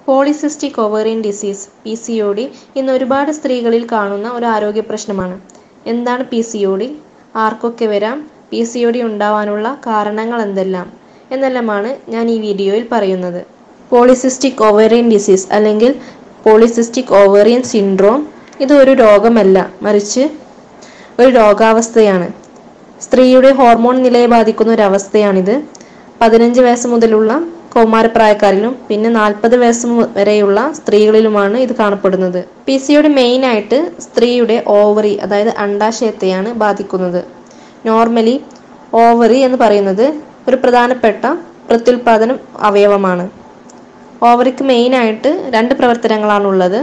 polycystic ovarian disease P C O D ഇന്ന് ഒരുപാട് സ്ത്രീകളിൽ കാണുന്ന ഒരു ആരോഗ്യ പ്രശ്നമാണ് എന്താണ് പി സി ഒ ഡി ആർക്കൊക്കെ വരാം പി സി ഒ ഡി ഉണ്ടാവാനുള്ള കാരണങ്ങൾ എന്തെല്ലാം എന്നെല്ലാമാണ് ഞാൻ ഈ വീഡിയോയിൽ പറയുന്നത് പോളിസിസ്റ്റിക് ഓവേറിയൻ ഡിസീസ് അല്ലെങ്കിൽ പോളിസിസ്റ്റിക് ഓവേറിയൻ സിൻഡ്രോം ഇത് ഒരു രോഗമല്ല മറിച്ച് ഒരു രോഗാവസ്ഥയാണ് സ്ത്രീയുടെ ഹോർമോൺ നിലയെ ബാധിക്കുന്ന ഒരു അവസ്ഥയാണിത് പതിനഞ്ച് വയസ്സ് മുതലുള്ള കൗമാരപ്രായക്കാരിലും പിന്നെ നാൽപ്പത് വയസ്സ് മു- വരെയുള്ള സ്ത്രീകളിലുമാണ് ഇത് കാണപ്പെടുന്നത് പി സിയുടെ മെയിൻ ആയിട്ട് സ്ത്രീയുടെ ഓവറി അതായത് അണ്ടാശയത്തെയാണ് ബാധിക്കുന്നത് നോർമലി ഓവറി എന്ന് പറയുന്നത് ഒരു പ്രധാനപ്പെട്ട പ്രത്യുൽപാദന അവയവമാണ് ഓവറിക്ക് മെയിൻ ആയിട്ട് രണ്ട് പ്രവർത്തനങ്ങളാണുള്ളത്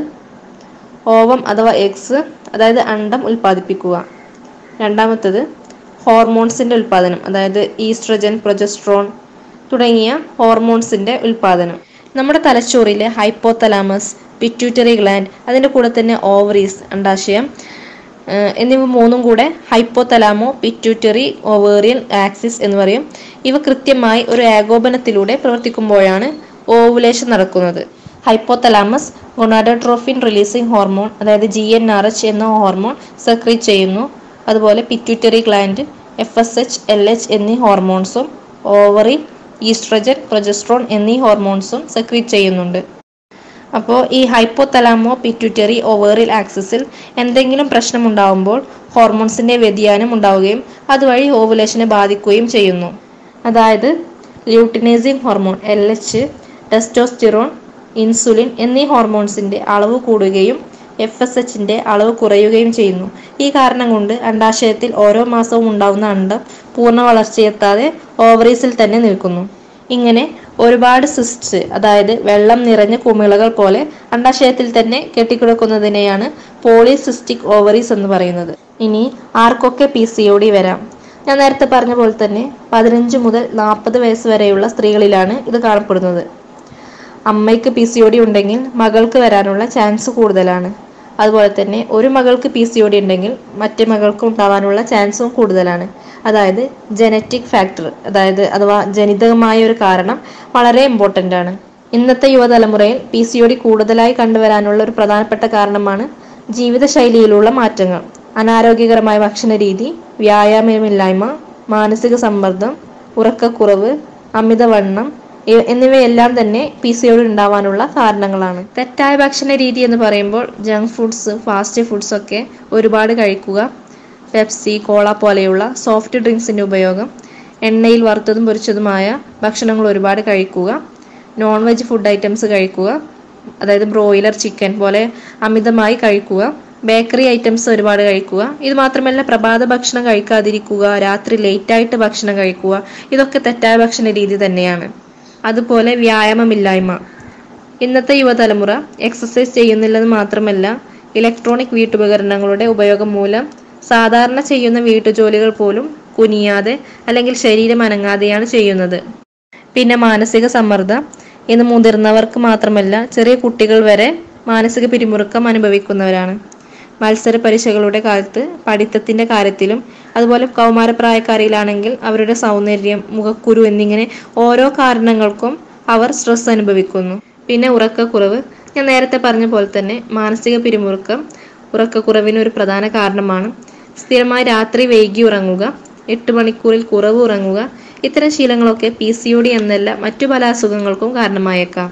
ഓവം അഥവാ എഗ്സ് അതായത് അണ്ടം ഉൽപ്പാദിപ്പിക്കുക രണ്ടാമത്തത് ഹോർമോൺസിന്റെ ഉൽപ്പാദനം അതായത് ഈസ്ട്രജൻ പ്രൊജസ്ട്രോൺ തുടങ്ങിയ ഹോർമോൺസിന്റെ ഉൽപ്പാദനം നമ്മുടെ തലച്ചോറിലെ ഹൈപ്പോതലാമസ് പിറ്റ്യൂട്ടറി ഗ്ലാൻഡ് അതിൻ്റെ കൂടെ തന്നെ ഓവറീസ് അണ്ടാശയം ഏഹ് എന്നിവ മൂന്നും കൂടെ ഹൈപ്പോതലാമോ പിറ്റ്യൂട്ടറി ഓവേറിയൻ ആക്സിസ് എന്ന് പറയും ഇവ കൃത്യമായി ഒരു ഏകോപനത്തിലൂടെ പ്രവർത്തിക്കുമ്പോഴാണ് ഓവുലേഷൻ നടക്കുന്നത് ഹൈപ്പോതലാമസ് ഗൊണാഡോട്രോഫിൻ റിലീസിംഗ് ഹോർമോൺ അതായത് ജി എൻ ആർ എച്ച് എന്ന ഹോർമോൺ സെക്രീറ്റ് ചെയ്യുന്നു അതുപോലെ pituitary gland F S H L H എന്നീ ഹോർമോൺസും ഓവറി ഈസ്ട്രജൻ പ്രൊജസ്ട്രോൺ എന്നീ ഹോർമോൺസും സെക്രീറ്റ് ചെയ്യുന്നുണ്ട് അപ്പോൾ ഈ ഹൈപ്പോതലാമോ പിറ്റ്യൂട്ടറി ഓവേറിയൽ ആക്സിസിൽ എന്തെങ്കിലും പ്രശ്നമുണ്ടാകുമ്പോൾ ഹോർമോൺസിന്റെ വ്യതിയാനം ഉണ്ടാവുകയും അതുവഴി ഓവുലേഷനെ ബാധിക്കുകയും ചെയ്യുന്നു അതായത് luteinising hormone L H testosterone insulin എന്നീ ഹോർമോൺസിന്റെ അളവ് കൂടുകയും എഫ് എസ് എച്ചിന്റെ അളവ് കുറയുകയും ചെയ്യുന്നു ഈ കാരണം കൊണ്ട് അണ്ടാശയത്തിൽ ഓരോ മാസവും ഉണ്ടാവുന്ന അണ്ടം പൂർണ്ണ വളർച്ചയെത്താതെ ഓവറീസിൽ തന്നെ നിൽക്കുന്നു ഇങ്ങനെ ഒരുപാട് സിസ്റ്റ്സ് അതായത് വെള്ളം നിറഞ്ഞ കുമിളകൾ പോലെ അണ്ടാശയത്തിൽ തന്നെ കെട്ടിക്കിടക്കുന്നതിനെയാണ് പോളിസിസ്റ്റിക് ഓവറീസ് എന്ന് പറയുന്നത് ഇനി ആർക്കൊക്കെ പി സി ഒ ഡി വരാം ഞാൻ നേരത്തെ പറഞ്ഞ പോലെ തന്നെ പതിനഞ്ച് മുതൽ നാൽപ്പത് വയസ്സ് വരെയുള്ള സ്ത്രീകളിലാണ് ഇത് കാണപ്പെടുന്നത് അമ്മയ്ക്ക് പി സി ഒ ഡി ഉണ്ടെങ്കിൽ മകൾക്ക് വരാനുള്ള ചാൻസ് കൂടുതലാണ് അതുപോലെ തന്നെ ഒരു മകൾക്ക് പി സി ഒ ഡി ഉണ്ടെങ്കിൽ മറ്റേ മകൾക്ക് ഉണ്ടാവാനുള്ള ചാൻസും കൂടുതലാണ് അതായത് ജനറ്റിക് ഫാക്ടർ അതായത് അഥവാ ജനിതകമായ ഒരു കാരണം വളരെ ഇമ്പോർട്ടൻ്റ് ആണ് ഇന്നത്തെ യുവതലമുറയിൽ പി സി ഒ ഡി കൂടുതലായി കണ്ടുവരാനുള്ള ഒരു പ്രധാനപ്പെട്ട കാരണമാണ് ജീവിതശൈലിയിലുള്ള മാറ്റങ്ങൾ അനാരോഗ്യകരമായ ഭക്ഷണ രീതി വ്യായാമമില്ലായ്മ മാനസിക സമ്മർദ്ദം ഉറക്കക്കുറവ് അമിതവണ്ണം ഇ- എന്നിവയെല്ലാം തന്നെ പി സി ഒ ഡി ഉണ്ടാവാനുള്ള കാരണങ്ങളാണ് തെറ്റായ ഭക്ഷണ രീതി എന്ന് പറയുമ്പോൾ ജങ്ക് ഫുഡ്സ് ഫാസ്റ്റ് ഫുഡ്സ് ഒക്കെ ഒരുപാട് കഴിക്കുക പെപ്സി കോള പോലെയുള്ള സോഫ്റ്റ് ഡ്രിങ്ക്സിന്റെ ഉപയോഗം എണ്ണയിൽ വറുത്തതും പൊരിച്ചതുമായ ഭക്ഷണങ്ങൾ ഒരുപാട് കഴിക്കുക നോൺ വെജ് ഫുഡ് ഐറ്റംസ് കഴിക്കുക അതായത് ബ്രോയിലർ ചിക്കൻ പോലെ അമിതമായി കഴിക്കുക ബേക്കറി ഐറ്റംസ് ഒരുപാട് കഴിക്കുക ഇത് മാത്രമല്ല പ്രഭാത ഭക്ഷണം കഴിക്കാതിരിക്കുക രാത്രി ലേറ്റായിട്ട് ഭക്ഷണം കഴിക്കുക ഇതൊക്കെ തെറ്റായ ഭക്ഷണ രീതി തന്നെയാണ് അതുപോലെ വ്യായാമമില്ലായ്മ ഇന്നത്തെ യുവതലമുറ എക്സസൈസ് ചെയ്യുന്നില്ലെന്ന് മാത്രമല്ല ഇലക്ട്രോണിക് വീട്ടുപകരണങ്ങളുടെ ഉപയോഗം മൂലം സാധാരണ ചെയ്യുന്ന വീട്ടുജോലികൾ പോലും കുനിയാതെ അല്ലെങ്കിൽ ശരീരം അനങ്ങാതെയാണ് ചെയ്യുന്നത് പിന്നെ മാനസിക സമ്മർദ്ദം ഇന്ന് മുതിർന്നവർക്ക് മാത്രമല്ല ചെറിയ കുട്ടികൾ വരെ മാനസിക പിരിമുറുക്കം അനുഭവിക്കുന്നവരാണ് മത്സര പരീക്ഷകളുടെ കാലത്ത് പഠിത്തത്തിന്റെ കാര്യത്തിലും അതുപോലെ കൗമാരപ്രായക്കാരിലാണെങ്കിൽ അവരുടെ സൗന്ദര്യം മുഖക്കുരു എന്നിങ്ങനെ ഓരോ കാരണങ്ങൾക്കും അവർ സ്ട്രെസ് അനുഭവിക്കുന്നു പിന്നെ ഉറക്കക്കുറവ് ഞാൻ നേരത്തെ പറഞ്ഞ പോലെ തന്നെ മാനസിക പിരിമുറുക്കം ഉറക്കക്കുറവിന് ഒരു പ്രധാന കാരണമാണ് സ്ഥിരമായി രാത്രി വൈകി ഉറങ്ങുക എട്ട് മണിക്കൂറിൽ കുറവ് ഉറങ്ങുക ഇത്തരം ശീലങ്ങളൊക്കെ പി സി ഒ ഡി എന്നല്ല മറ്റു പല അസുഖങ്ങൾക്കും കാരണമായേക്കാം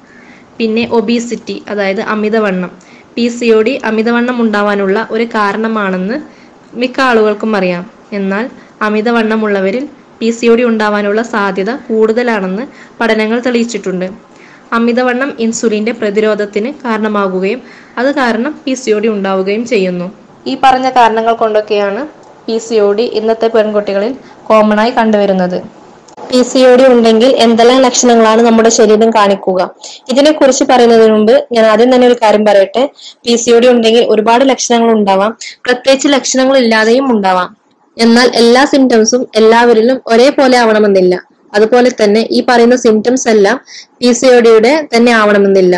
പിന്നെ ഒബീസിറ്റി അതായത് അമിതവണ്ണം പി സി ഒ ഡി അമിതവണ്ണം ഉണ്ടാവാനുള്ള ഒരു കാരണമാണെന്ന് മിക്ക ആളുകൾക്കും അറിയാം എന്നാൽ അമിതവണ്ണമുള്ളവരിൽ പി സി ഒ ഡി ഉണ്ടാവാനുള്ള സാധ്യത കൂടുതലാണെന്ന് പഠനങ്ങൾ തെളിയിച്ചിട്ടുണ്ട് അമിതവണ്ണം ഇൻസുലിന്റെ പ്രതിരോധത്തിന് കാരണമാകുകയും അത് കാരണം പി സി ഒ ഡി ഉണ്ടാവുകയും ചെയ്യുന്നു ഈ പറഞ്ഞ കാരണങ്ങൾ കൊണ്ടൊക്കെയാണ് പി സി ഒ ഡി ഇന്നത്തെ പെൺകുട്ടികളിൽ കോമൺ ആയി കണ്ടുവരുന്നത് പി സി ഒ ഡി ഉണ്ടെങ്കിൽ എന്തെല്ലാം ലക്ഷണങ്ങളാണ് നമ്മുടെ ശരീരം കാണിക്കുക ഇതിനെ കുറിച്ച് പറയുന്നതിന് മുമ്പ് ഞാൻ ആദ്യം തന്നെ ഒരു കാര്യം പറയട്ടെ പി സി ഒ ഡി ഉണ്ടെങ്കിൽ ഒരുപാട് ലക്ഷണങ്ങൾ ഉണ്ടാവാം പ്രത്യേകിച്ച് ലക്ഷണങ്ങൾ ഇല്ലാതെയും ഉണ്ടാവാം എന്നാൽ എല്ലാ സിംറ്റംസും എല്ലാവരിലും ഒരേപോലെ ആവണമെന്നില്ല അതുപോലെ തന്നെ ഈ പറയുന്ന സിംറ്റംസ് എല്ലാം പി സി ഒ ഡിയുടെ തന്നെ ആവണമെന്നില്ല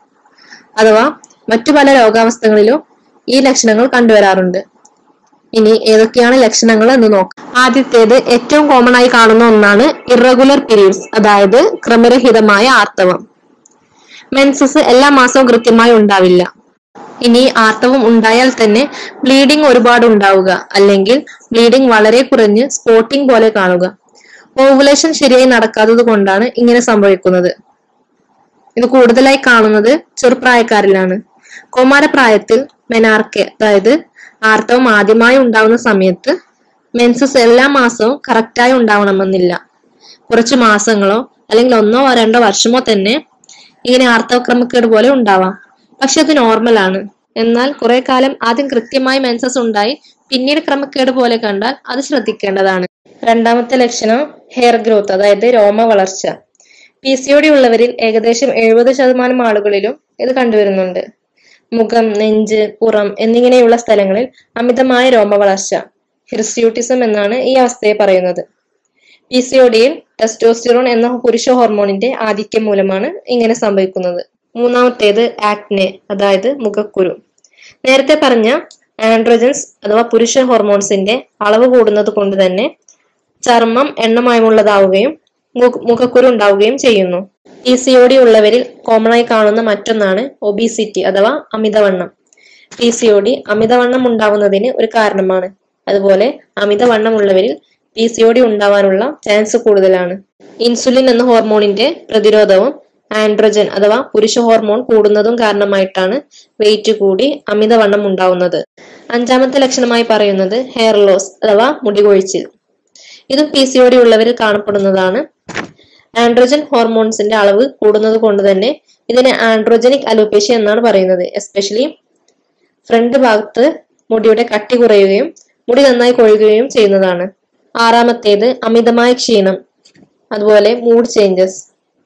അഥവാ മറ്റു പല രോഗാവസ്ഥകളിലും ഈ ലക്ഷണങ്ങൾ കണ്ടുവരാറുണ്ട് ഇനി ഏതൊക്കെയാണ് ലക്ഷണങ്ങൾ എന്ന് നോക്കാം ആദ്യത്തേത് ഏറ്റവും കോമൺ ആയി കാണുന്ന ഒന്നാണ് ഇറഗുലർ പീരീഡ്സ് അതായത് ക്രമരഹിതമായ ആർത്തവം മെൻസസ് എല്ലാ മാസവും കൃത്യമായി ഉണ്ടാവില്ല ഇനി ആർത്തവം ഉണ്ടായാൽ തന്നെ ബ്ലീഡിംഗ് ഒരുപാട് ഉണ്ടാവുക അല്ലെങ്കിൽ ബ്ലീഡിംഗ് വളരെ കുറഞ്ഞ് സ്പോട്ടിംഗ് പോലെ കാണുക ഓവുലേഷൻ ശരിയായി നടക്കാത്തത് കൊണ്ടാണ് ഇങ്ങനെ സംഭവിക്കുന്നത് ഇത് കൂടുതലായി കാണുന്നത് ചെറുപ്രായക്കാരിലാണ് കൗമാരപ്രായത്തിൽ മെനാർക്കെ അതായത് ആർത്തവം ആദ്യമായി ഉണ്ടാവുന്ന സമയത്ത് മെൻസസ് എല്ലാ മാസവും കറക്റ്റായി ഉണ്ടാവണമെന്നില്ല കുറച്ച് മാസങ്ങളോ അല്ലെങ്കിൽ ഒന്നോ രണ്ടോ വർഷമോ തന്നെ ഇങ്ങനെ ആർത്തവ ക്രമക്കേട് പോലെ ഉണ്ടാവാം പക്ഷെ അത് നോർമൽ ആണ് എന്നാൽ കുറെ കാലം ആദ്യം കൃത്യമായി മെൻസസ് ഉണ്ടായി പിന്നീട് ക്രമക്കേട് പോലെ കണ്ടാൽ അത് ശ്രദ്ധിക്കേണ്ടതാണ് രണ്ടാമത്തെ ലക്ഷണം ഹെയർ ഗ്രോത്ത് അതായത് രോമ വളർച്ച പി സി ഒ ഡി ഉള്ളവരിൽ ഏകദേശം എഴുപത് ശതമാനം ആളുകളിലും ഇത് കണ്ടുവരുന്നുണ്ട് മുഖം നെഞ്ച് പുറം എന്നിങ്ങനെയുള്ള സ്ഥലങ്ങളിൽ അമിതമായ രോമ വളർച്ച ഹിർസ്യൂട്ടിസം എന്നാണ് ഈ അവസ്ഥയെ പറയുന്നത് പി സി ഒ ഡിയിൽ ടെസ്റ്റോസ്റ്റിറോൺ എന്ന പുരുഷ ഹോർമോണിന്റെ ആധിക്യം മൂലമാണ് ഇങ്ങനെ സംഭവിക്കുന്നത് മൂന്നാമത്തേത് ആക്നെ അതായത് മുഖക്കുരു നേരത്തെ പറഞ്ഞ ആൻഡ്രോജൻസ് അഥവാ പുരുഷ ഹോർമോൺസിന്റെ അളവ് കൂടുന്നത് കൊണ്ട് തന്നെ ചർമ്മം എണ്ണമയമുള്ളതാവുകയും മു- മുഖക്കുരു ഉണ്ടാവുകയും ചെയ്യുന്നു പി സി ഒ ഡി ഉള്ളവരിൽ കോമൺ ആയി കാണുന്ന മറ്റൊന്നാണ് ഒബീസിറ്റി അഥവാ അമിതവണ്ണം പി സി ഒ ഡി അമിതവണ്ണം ഉണ്ടാവുന്നതിന് ഒരു കാരണമാണ് അതുപോലെ അമിതവണ്ണം ഉള്ളവരിൽ പി സി ഒ ഡി ഉണ്ടാവാനുള്ള ചാൻസ് കൂടുതലാണ് ഇൻസുലിൻ എന്ന ഹോർമോണിന്റെ പ്രതിരോധവും ആൻഡ്രോജൻ അഥവാ പുരുഷ ഹോർമോൺ കൂടുന്നതും കാരണമായിട്ടാണ് വെയിറ്റ് കൂടി അമിതവണ്ണം ഉണ്ടാവുന്നത് അഞ്ചാമത്തെ ലക്ഷണമായി പറയുന്നത് ഹെയർ ലോസ് അഥവാ മുടി കൊഴിച്ചിൽ ഇതും പി സി ഒ ഡി ഉള്ളവരിൽ കാണപ്പെടുന്നതാണ് ആൻഡ്രോജൻ ഹോർമോൺസിന്റെ അളവ് കൂടുന്നത് കൊണ്ട് തന്നെ ഇതിനെ ആൻഡ്രോജനിക് അലോപേഷ്യ എന്നാണ് പറയുന്നത് എസ്പെഷ്യലി ഫ്രണ്ട് ഭാഗത്ത് മുടിയുടെ കട്ടി കുറയുകയും മുടി നന്നായി കൊഴിയുകയും ചെയ്യുന്നതാണ് ആറാമത്തേത് അമിതമായ ക്ഷീണം അതുപോലെ മൂഡ് ചേഞ്ചസ്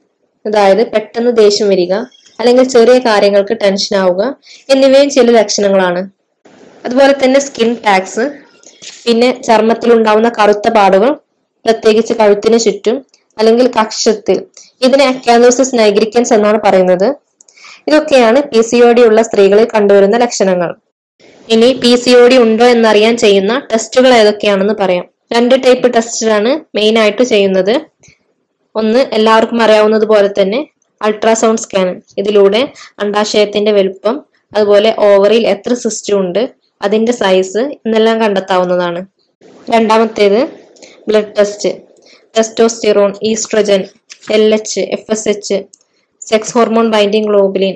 അതായത് പെട്ടെന്ന് ദേഷ്യം വരിക അല്ലെങ്കിൽ ചെറിയ കാര്യങ്ങൾക്ക് ടെൻഷൻ ആവുക എന്നിവയും ചില ലക്ഷണങ്ങളാണ് അതുപോലെ തന്നെ സ്കിൻ ടാക്സ് പിന്നെ ചർമ്മത്തിൽ ഉണ്ടാവുന്ന കറുത്ത പാടുകൾ പ്രത്യേകിച്ച് കഴുത്തിന് ചുറ്റും അല്ലെങ്കിൽ കക്ഷത്തിൽ ഇതിനെ അക്കാനോസിസ് നൈഗ്രിക്കൻസ് എന്നാണ് പറയുന്നത് ഇതൊക്കെയാണ് പി സി ഒ ഡി ഉള്ള സ്ത്രീകളിൽ കണ്ടുവരുന്ന ലക്ഷണങ്ങൾ ഇനി പി സി ഒ ഡി ഉണ്ടോ എന്നറിയാൻ ചെയ്യുന്ന ടെസ്റ്റുകൾ ഏതൊക്കെയാണെന്ന് പറയാം രണ്ട് ടൈപ്പ് ടെസ്റ്റിലാണ് മെയിൻ ആയിട്ട് ചെയ്യുന്നത് ഒന്ന് എല്ലാവർക്കും അറിയാവുന്നത് പോലെ തന്നെ അൾട്രാസൗണ്ട് സ്കാൻ ഇതിലൂടെ അണ്ടാശയത്തിന്റെ വലുപ്പം അതുപോലെ ഓവറിൽ എത്ര സിസ്റ്റം ഉണ്ട് അതിന്റെ സൈസ് എന്നെല്ലാം കണ്ടെത്താവുന്നതാണ് രണ്ടാമത്തേത് blood test testosterone oestrogen L H F S H sex hormone binding globulin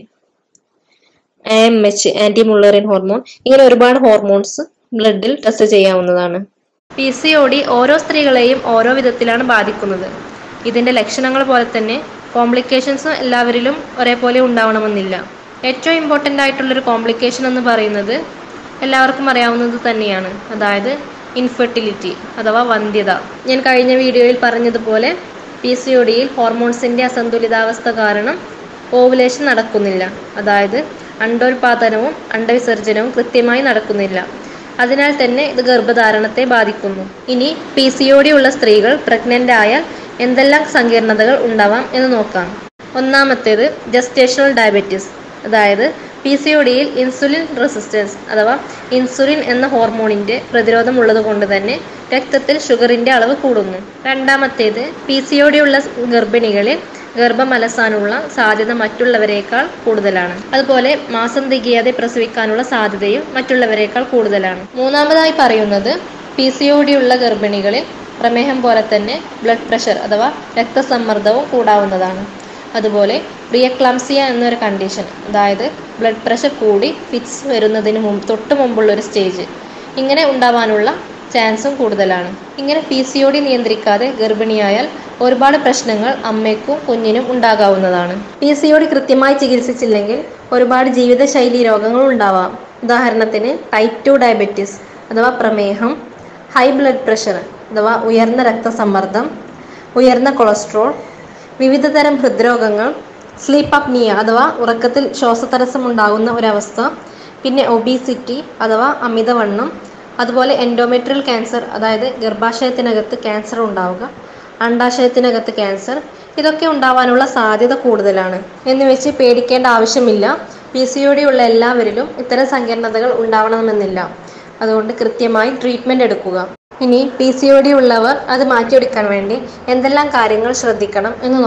A M H anti Mullerian hormone ഇങ്ങനെ ഒരുപാട് ഹോർമോൺസ് ബ്ലഡിൽ ടെസ്റ്റ് ചെയ്യാവുന്നതാണ് പി സി ഒ ഡി ഓരോ സ്ത്രീകളെയും ഓരോ വിധത്തിലാണ് ബാധിക്കുന്നത് ഇതിന്റെ ലക്ഷണങ്ങൾ പോലെ തന്നെ കോംപ്ലിക്കേഷൻസ് എല്ലാവരിലും ഒരേപോലെ ഉണ്ടാവണമെന്നില്ല ഏറ്റവും ഇമ്പോർട്ടൻ്റ് ആയിട്ടുള്ളൊരു കോംപ്ലിക്കേഷൻ എന്ന് പറയുന്നത് എല്ലാവർക്കും അറിയാവുന്നത് തന്നെയാണ് അതായത് ഇൻഫെർട്ടിലിറ്റി അഥവാ വന്ധ്യത ഞാൻ കഴിഞ്ഞ വീഡിയോയിൽ പറഞ്ഞതുപോലെ പി സി ഒ ഡിയിൽ ഹോർമോൺസിന്റെ അസന്തുലിതാവസ്ഥ കാരണം ഓവുലേഷൻ നടക്കുന്നില്ല അതായത് അണ്ടോൽപാദനവും അണ്ടവിസർജനവും കൃത്യമായി നടക്കുന്നില്ല അതിനാൽ തന്നെ ഇത് ഗർഭധാരണത്തെ ബാധിക്കുന്നു ഇനി പി സി ഒ ഡി ഉള്ള സ്ത്രീകൾ പ്രഗ്നന്റ് ആയാൽ എന്തെല്ലാം സങ്കീർണതകൾ ഉണ്ടാവാം എന്ന് നോക്കാം ഒന്നാമത്തേത് ജസ്റ്റേഷണൽ ഡയബറ്റീസ് അതായത് പി സി ഒ ഡിയിൽ ഇൻസുലിൻ റെസിസ്റ്റൻസ് അഥവാ ഇൻസുലിൻ എന്ന ഹോർമോണിന്റെ പ്രതിരോധം ഉള്ളത് കൊണ്ട് തന്നെ രക്തത്തിൽ ഷുഗറിന്റെ അളവ് കൂടുന്നു രണ്ടാമത്തേത് പി സി ഒ ഡി ഉള്ള ഗർഭിണികളിൽ ഗർഭം അലസാനുള്ള സാധ്യത മറ്റുള്ളവരെക്കാൾ കൂടുതലാണ് അതുപോലെ മാസം തികയാതെ പ്രസവിക്കാനുള്ള സാധ്യതയും മറ്റുള്ളവരെക്കാൾ കൂടുതലാണ് മൂന്നാമതായി പറയുന്നത് പി സി ഒ ഡി ഉള്ള ഗർഭിണികളിൽ പ്രമേഹം പോലെ തന്നെ ബ്ലഡ് പ്രഷർ അഥവാ രക്തസമ്മർദ്ദവും കൂടാവുന്നതാണ് അതുപോലെ പ്രിയക്ലാംസിയ എന്നൊരു കണ്ടീഷൻ അതായത് ബ്ലഡ് പ്രഷർ കൂടി ഫിറ്റ്സ് വരുന്നതിന് മുമ്പ് തൊട്ട് മുമ്പുള്ള ഒരു സ്റ്റേജ് ഇങ്ങനെ ഉണ്ടാവാനുള്ള ചാൻസും കൂടുതലാണ് ഇങ്ങനെ പി സി ഒ ഡി നിയന്ത്രിക്കാതെ ഗർഭിണിയായാൽ ഒരുപാട് പ്രശ്നങ്ങൾ അമ്മയ്ക്കും കുഞ്ഞിനും ഉണ്ടാകാവുന്നതാണ് പി സി ഒ ഡി കൃത്യമായി ചികിത്സിച്ചില്ലെങ്കിൽ ഒരുപാട് ജീവിതശൈലി രോഗങ്ങൾ ഉണ്ടാവാം ഉദാഹരണത്തിന് ടൈപ്പ് ടു ഡയബറ്റീസ് അഥവാ പ്രമേഹം ഹൈ ബ്ലഡ് പ്രഷർ അഥവാ ഉയർന്ന രക്തസമ്മർദ്ദം ഉയർന്ന കൊളസ്ട്രോൾ വിവിധതരം ഹൃദ്രോഗങ്ങൾ സ്ലീപ്പ് അപ്നിയ അഥവാ ഉറക്കത്തിൽ ശ്വാസതടസ്സം ഉണ്ടാകുന്ന ഒരവസ്ഥ പിന്നെ ഒബീസിറ്റി അഥവാ അമിതവണ്ണം അതുപോലെ എൻഡോമെട്രിയൽ ക്യാൻസർ അതായത് ഗർഭാശയത്തിനകത്ത് ക്യാൻസർ ഉണ്ടാവുക അണ്ടാശയത്തിനകത്ത് ക്യാൻസർ ഇതൊക്കെ ഉണ്ടാവാനുള്ള സാധ്യത കൂടുതലാണ് എന്ന് വെച്ച് പേടിക്കേണ്ട ആവശ്യമില്ല പി സി ഒ ഡി ഉള്ള എല്ലാവരിലും ഇത്തരം സങ്കീർണതകൾ ഉണ്ടാവണമെന്നില്ല അതുകൊണ്ട് കൃത്യമായി ട്രീറ്റ്മെൻറ്റ് എടുക്കുക ഇനി പി സി ഒ ഡി ഉള്ളവർ അത് മാറ്റിയെടുക്കാൻ വേണ്ടി എന്തെല്ലാം കാര്യങ്ങൾ ശ്രദ്ധിക്കണം എന്ന് നോക്കാം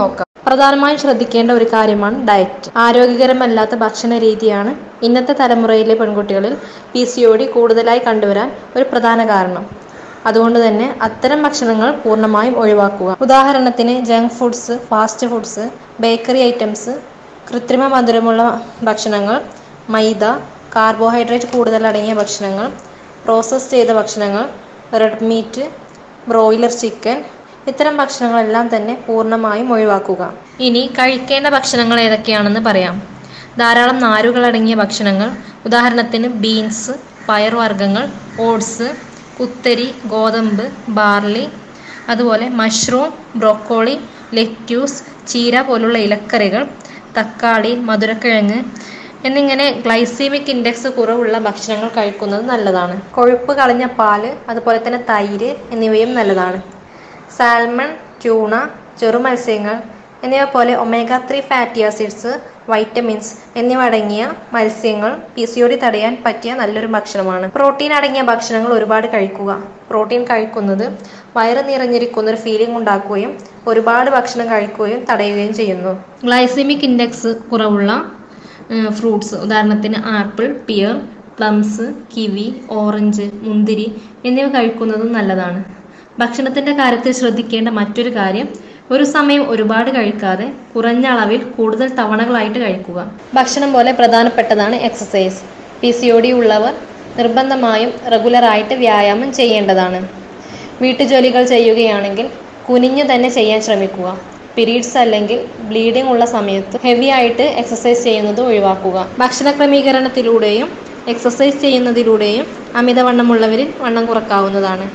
പ്രധാനമായും ശ്രദ്ധിക്കേണ്ട ഒരു കാര്യമാണ് ഡയറ്റ് ആരോഗ്യകരമല്ലാത്ത ഭക്ഷണ രീതിയാണ് ഇന്നത്തെ തലമുറയിലെ പെൺകുട്ടികളിൽ പി സി ഒ ഡി കൂടുതലായി കണ്ടുവരാൻ ഒരു പ്രധാന കാരണം അതുകൊണ്ട് തന്നെ അത്തരം ഭക്ഷണങ്ങൾ പൂർണ്ണമായും ഒഴിവാക്കുക ഉദാഹരണത്തിന് junk foods fast foods bakery items കൃത്രിമ മധുരമുള്ള ഭക്ഷണങ്ങൾ മൈദ കാർബോഹൈഡ്രേറ്റ് കൂടുതൽ അടങ്ങിയ ഭക്ഷണങ്ങൾ പ്രോസസ്സ് ചെയ്ത ഭക്ഷണങ്ങൾ റെഡ് മീറ്റ് ബ്രോയിലർ ചിക്കൻ ഇത്തരം ഭക്ഷണങ്ങളെല്ലാം തന്നെ പൂർണ്ണമായും ഒഴിവാക്കുക ഇനി കഴിക്കേണ്ട ഭക്ഷണങ്ങൾ ഏതൊക്കെയാണെന്ന് പറയാം ധാരാളം നാരുകൾ അടങ്ങിയ ഭക്ഷണങ്ങൾ ഉദാഹരണത്തിന് ബീൻസ് പയർവർഗ്ഗങ്ങൾ ഓട്സ് കുത്തരി ഗോതമ്പ് ബാർലി അതുപോലെ മഷ്റൂം ബ്രോക്കോളി ലെറ്റ്യൂസ് ചീര പോലുള്ള ഇലക്കറികൾ തക്കാളി മധുരക്കിഴങ്ങ് എന്നിങ്ങനെ ഗ്ലൈസീമിക് ഇൻഡെക്സ് കുറവുള്ള ഭക്ഷണങ്ങൾ കഴിക്കുന്നത് നല്ലതാണ് കൊഴുപ്പ് കളഞ്ഞ പാല് അതുപോലെ തന്നെ തൈര് എന്നിവയും നല്ലതാണ് സാൽമൺ ട്യൂണ ചെറുമത്സ്യങ്ങൾ എന്നിവ പോലെ omega three fatty acids vitamins എന്നിവ അടങ്ങിയ മത്സ്യങ്ങൾ പി സി ഒ ഡി തടയാൻ പറ്റിയ നല്ലൊരു ഭക്ഷണമാണ് പ്രോട്ടീൻ അടങ്ങിയ ഭക്ഷണങ്ങൾ ഒരുപാട് കഴിക്കുക പ്രോട്ടീൻ കഴിക്കുന്നത് വയറ് നിറഞ്ഞിരിക്കുന്ന ഒരു ഫീലിംഗ് ഉണ്ടാക്കുകയും ഒരുപാട് ഭക്ഷണം കഴിക്കുകയും തടയുകയും ചെയ്യുന്നു ഗ്ലൈസമിക് ഇൻഡെക്സ് കുറവുള്ള ഫ്രൂട്ട്സ് ഉദാഹരണത്തിന് apple pear plums kiwi orange മുന്തിരി എന്നിവ കഴിക്കുന്നതും നല്ലതാണ് ഭക്ഷണത്തിന്റെ കാര്യത്തിൽ ശ്രദ്ധിക്കേണ്ട മറ്റൊരു കാര്യം ഒരു സമയം ഒരുപാട് കഴിക്കാതെ കുറഞ്ഞ അളവിൽ കൂടുതൽ തവണകളായിട്ട് കഴിക്കുക ഭക്ഷണം പോലെ പ്രധാനപ്പെട്ടതാണ് exercise P C O D ഉള്ളവർ നിർബന്ധമായും റെഗുലറായിട്ട് വ്യായാമം ചെയ്യേണ്ടതാണ് വീട്ടുജോലികൾ ചെയ്യുകയാണെങ്കിൽ കുനിഞ്ഞു തന്നെ ചെയ്യാൻ ശ്രമിക്കുക പീരീഡ്സ് അല്ലെങ്കിൽ ബ്ലീഡിംഗ് ഉള്ള സമയത്ത് ഹെവി ആയിട്ട് എക്സസൈസ് ചെയ്യുന്നത് ഒഴിവാക്കുക ഭക്ഷണ ക്രമീകരണത്തിലൂടെയും എക്സസൈസ് ചെയ്യുന്നതിലൂടെയും അമിതവണ്ണമുള്ളവരിൽ വണ്ണം കുറക്കാവുന്നതാണ്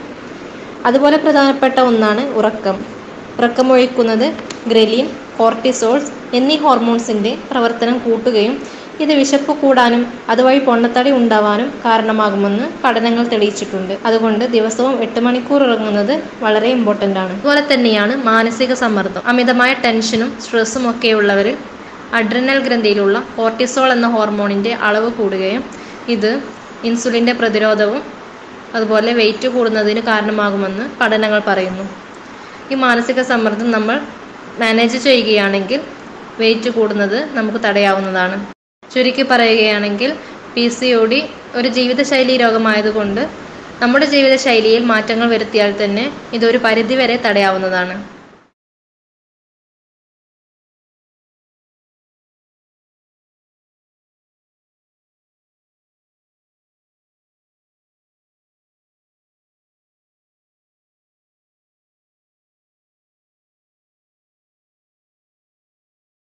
അതുപോലെ പ്രധാനപ്പെട്ട ഒന്നാണ് ഉറക്കം ഉറക്കമൊഴിക്കുന്നത് ഗ്രലിൻ കോർട്ടിസോൾസ് എന്നീ ഹോർമോൺസിന്റെ പ്രവർത്തനം കൂട്ടുകയും ഇത് വിശപ്പ് കൂടാനും അതുവഴി പൊണ്ണത്തടി ഉണ്ടാവാനും കാരണമാകുമെന്ന് പഠനങ്ങൾ തെളിയിച്ചിട്ടുണ്ട് അതുകൊണ്ട് ദിവസവും എട്ട് മണിക്കൂർ ഉറങ്ങുന്നത് വളരെ ഇമ്പോർട്ടൻ്റ് ആണ് അതുപോലെ തന്നെയാണ് മാനസിക സമ്മർദ്ദം അമിതമായ ടെൻഷനും സ്ട്രെസ്സും ഒക്കെയുള്ളവരിൽ അഡ്രിനൽ ഗ്രന്ഥിയിലുള്ള കോർട്ടിസോൾ എന്ന ഹോർമോണിന്റെ അളവ് കൂടുകയും ഇത് ഇൻസുലിന്റെ പ്രതിരോധവും അതുപോലെ വെയിറ്റ് കൂടുന്നതിന് കാരണമാകുമെന്ന് പഠനങ്ങൾ പറയുന്നു ഈ മാനസിക സമ്മർദ്ദം നമ്മൾ മാനേജ് ചെയ്യുകയാണെങ്കിൽ വെയിറ്റ് കൂടുന്നത് നമുക്ക് തടയാവുന്നതാണ് ചുരുക്കി പറയുകയാണെങ്കിൽ പി സി ഒ ഡി ഒരു ജീവിതശൈലി രോഗമായതുകൊണ്ട് നമ്മുടെ ജീവിതശൈലിയിൽ മാറ്റങ്ങൾ വരുത്തിയാൽ തന്നെ ഇതൊരു പരിധിവരെ തടയാവുന്നതാണ്